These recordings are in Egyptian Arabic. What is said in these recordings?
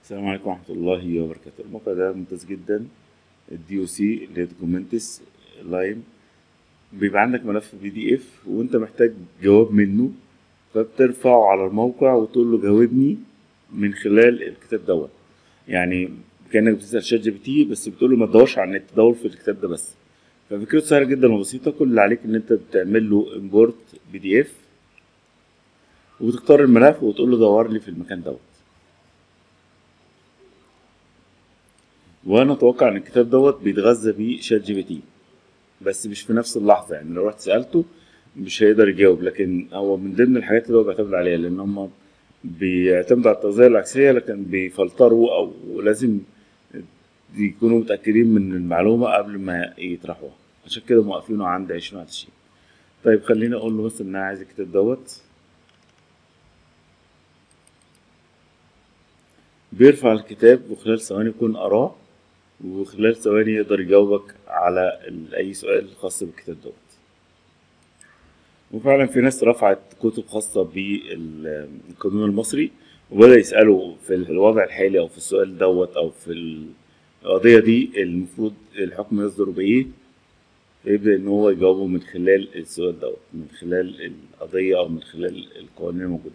السلام عليكم ورحمة الله وبركاته الموقع ده ممتاز جدا الدي او سي اللي هي دوكيومنتس لايم بيبقى عندك ملف بي دي اف وانت محتاج جواب منه فبترفعه على الموقع وتقول له جاوبني من خلال الكتاب دوت يعني كانك بتسال شات جي بي تي بس بتقول له ما تدورش على النت دور في الكتاب ده بس ففكرته سهله جدا وبسيطه كل اللي عليك ان انت بتعمل له امبورت بي دي اف وتختار الملف وتقول له دور لي في المكان دوت وانا اتوقع ان الكتاب دوت بيتغذى بيه شات جي بي تي بس مش في نفس اللحظه يعني لو رحت سالته مش هيقدر يجاوب لكن هو من ضمن الحاجات اللي هو بيعتمد عليها لان هم بيعتمدوا على التغذيه العكسيه لكن بيفلتروا او لازم يكونوا متاكدين من المعلومه قبل ما يطرحوها عشان كده موقفينه عند 2020 طيب خليني اقول له مثلا ان انا عايز الكتاب دوت بيرفع الكتاب وخلال ثواني يكون قراه وخلال ثواني يقدر يجاوبك على ال- أي سؤال خاص بالكتاب دوت وفعلا في ناس رفعت كتب خاصة بالقانون المصري وبدأ يسألوا في الوضع الحالي أو في السؤال دوت أو في القضية دي المفروض الحكم يصدر بإيه فيبدأ إن هو يجاوبه من خلال السؤال دوت من خلال القضية أو من خلال القوانين الموجودة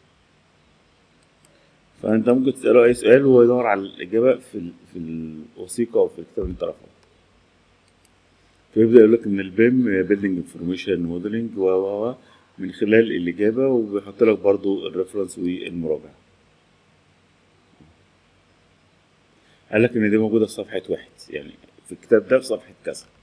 فانت ممكن تساله اي سؤال وهو يدور على الاجابه في ال- في الوثيقه او في الكتاب اللي انت رافعه فيبدا يقول لك ان البيم بيلدينج انفورميشن موديلنج و و و من خلال الاجابه وبيحط لك برضو الريفرنس والمراجعه قال لك ان دي موجوده في صفحه واحد يعني في الكتاب ده في صفحه كذا